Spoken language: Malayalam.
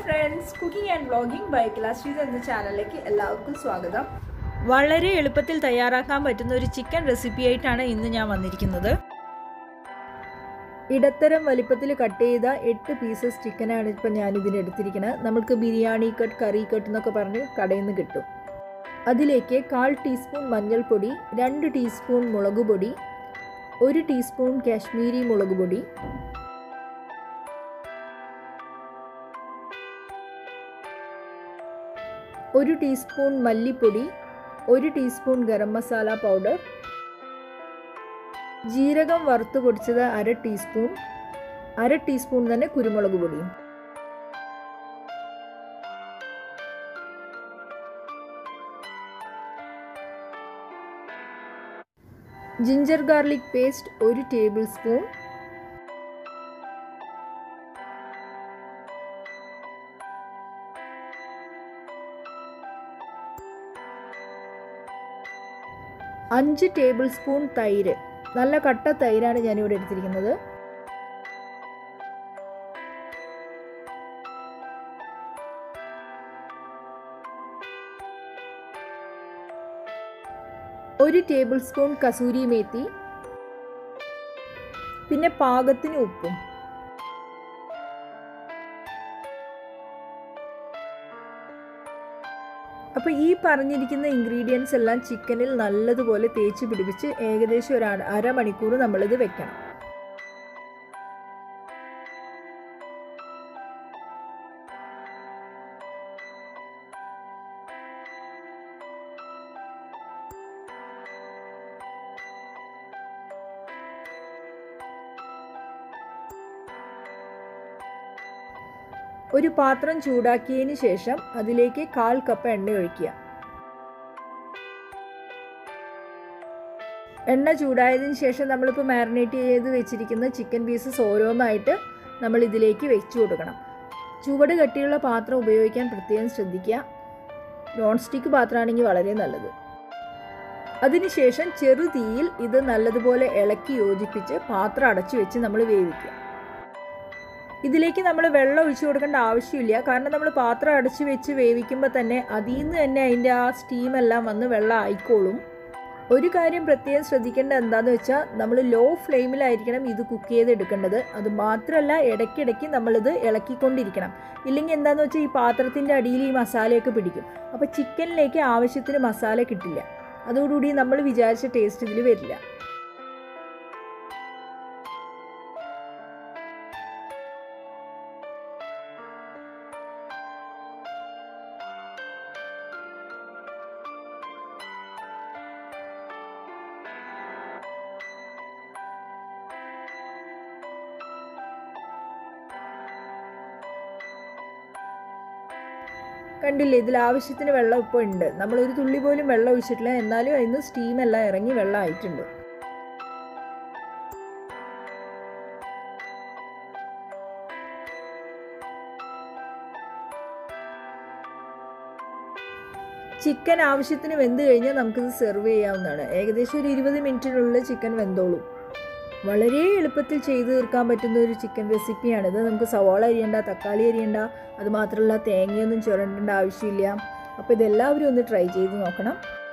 friends cooking and vlogging by ക്ലാസ്റ്റീസ് എന്ന ചാനലിലേക്ക് എല്ലാവർക്കും സ്വാഗതം വളരെ എളുപ്പത്തിൽ തയ്യാറാക്കാൻ പറ്റുന്ന ഒരു ചിക്കൻ റെസിപ്പി ആയിട്ടാണ് ഇന്ന് ഞാൻ വന്നിരിക്കുന്നത് ഇടത്തരം വലിപ്പത്തിൽ കട്ട് ചെയ്ത എട്ട് പീസസ് ചിക്കനാണ് ഇപ്പം ഞാനിതിന് എടുത്തിരിക്കുന്നത് നമുക്ക് ബിരിയാണി കട്ട് കറി കട്ട് എന്നൊക്കെ പറഞ്ഞ് കടയിൽ നിന്ന് കിട്ടും അതിലേക്ക് കാൽ ടീസ്പൂൺ മഞ്ഞൾപ്പൊടി രണ്ട് ടീസ്പൂൺ മുളക് പൊടി ഒരു ടീസ്പൂൺ കാശ്മീരി മുളക് പൊടി ഒരു ടീസ്പൂൺ മല്ലിപ്പൊടി ഒരു ടീസ്പൂൺ ഗരം മസാല പൗഡർ ജീരകം വറുത്ത് പൊടിച്ചത് അര ടീസ്പൂൺ അര ടീസ്പൂൺ തന്നെ കുരുമുളക് പൊടിയും ജിഞ്ചർ ഗാർലിക് പേസ്റ്റ് ഒരു ടേബിൾ സ്പൂൺ അഞ്ച് ടേബിൾ സ്പൂൺ തൈര് നല്ല കട്ട തൈരാണ് ഞാനിവിടെ എടുത്തിരിക്കുന്നത് ഒരു ടേബിൾ സ്പൂൺ കസൂരി മേത്തി പിന്നെ പാകത്തിന് ഉപ്പും അപ്പോൾ ഈ പറഞ്ഞിരിക്കുന്ന ഇൻഗ്രീഡിയൻസ് എല്ലാം ചിക്കനിൽ നല്ലതുപോലെ തേച്ച് പിടിപ്പിച്ച് ഏകദേശം ഒരു അരമണിക്കൂർ നമ്മളിത് വെക്കണം ഒരു പാത്രം ചൂടാക്കിയതിന് ശേഷം അതിലേക്ക് കാൽ കപ്പ് എണ്ണ ഒഴിക്കുക എണ്ണ ചൂടായതിന് ശേഷം നമ്മളിപ്പോൾ മാരിനേറ്റ് ചെയ്ത് വെച്ചിരിക്കുന്ന ചിക്കൻ പീസസ് ഓരോന്നായിട്ട് നമ്മൾ ഇതിലേക്ക് വെച്ച് കൊടുക്കണം ചുവട് കട്ടിയുള്ള പാത്രം ഉപയോഗിക്കാൻ പ്രത്യേകം ശ്രദ്ധിക്കുക നോൺ സ്റ്റിക്ക് പാത്രമാണെങ്കിൽ വളരെ നല്ലത് അതിനുശേഷം ചെറുതീയിൽ ഇത് നല്ലതുപോലെ ഇളക്കി യോജിപ്പിച്ച് പാത്രം അടച്ചു വെച്ച് നമ്മൾ വേവിക്കുക ഇതിലേക്ക് നമ്മൾ വെള്ളം ഒഴിച്ചു കൊടുക്കേണ്ട ആവശ്യമില്ല കാരണം നമ്മൾ പാത്രം അടച്ചു വെച്ച് വേവിക്കുമ്പോൾ തന്നെ അതിൽ നിന്ന് തന്നെ അതിൻ്റെ ആ സ്റ്റീമെല്ലാം വന്ന് വെള്ളം ആയിക്കോളും ഒരു കാര്യം പ്രത്യേകം ശ്രദ്ധിക്കേണ്ട എന്താണെന്ന് വെച്ചാൽ നമ്മൾ ലോ ഫ്ലെയിമിലായിരിക്കണം ഇത് കുക്ക് ചെയ്തെടുക്കേണ്ടത് അത് മാത്രമല്ല ഇടയ്ക്കിടയ്ക്ക് നമ്മളിത് ഇളക്കിക്കൊണ്ടിരിക്കണം ഇല്ലെങ്കിൽ എന്താണെന്ന് വെച്ചാൽ ഈ പാത്രത്തിൻ്റെ അടിയിൽ ഈ മസാലയൊക്കെ പിടിക്കും അപ്പോൾ ചിക്കനിലേക്ക് ആവശ്യത്തിന് മസാല കിട്ടില്ല അതോടുകൂടി നമ്മൾ വിചാരിച്ച ടേസ്റ്റ് ഇതിൽ വരില്ല കണ്ടില്ലേ ഇതിൽ ആവശ്യത്തിന് വെള്ളം ഇപ്പോൾ ഉണ്ട് നമ്മളൊരു തുള്ളി പോലും വെള്ളം ഒഴിച്ചിട്ടില്ല എന്നാലും അതിന് സ്റ്റീം എല്ലാം ഇറങ്ങി വെള്ളം ആയിട്ടുണ്ട് ചിക്കൻ ആവശ്യത്തിന് വെന്ത് കഴിഞ്ഞാൽ നമുക്കിത് സെർവ് ചെയ്യാവുന്നതാണ് ഏകദേശം ഒരു ഇരുപത് മിനിറ്റിനുള്ളിൽ ചിക്കൻ വെന്തോളും വളരെ എളുപ്പത്തിൽ ചെയ്തു തീർക്കാൻ പറ്റുന്ന ഒരു ചിക്കൻ റെസിപ്പിയാണിത് നമുക്ക് സവാള അരിയണ്ട തക്കാളി അരിയണ്ട അതുമാത്രമല്ല തേങ്ങയൊന്നും ചുരണ്ടേണ്ട ആവശ്യമില്ല അപ്പോൾ ഇതെല്ലാവരും ഒന്ന് ട്രൈ ചെയ്ത് നോക്കണം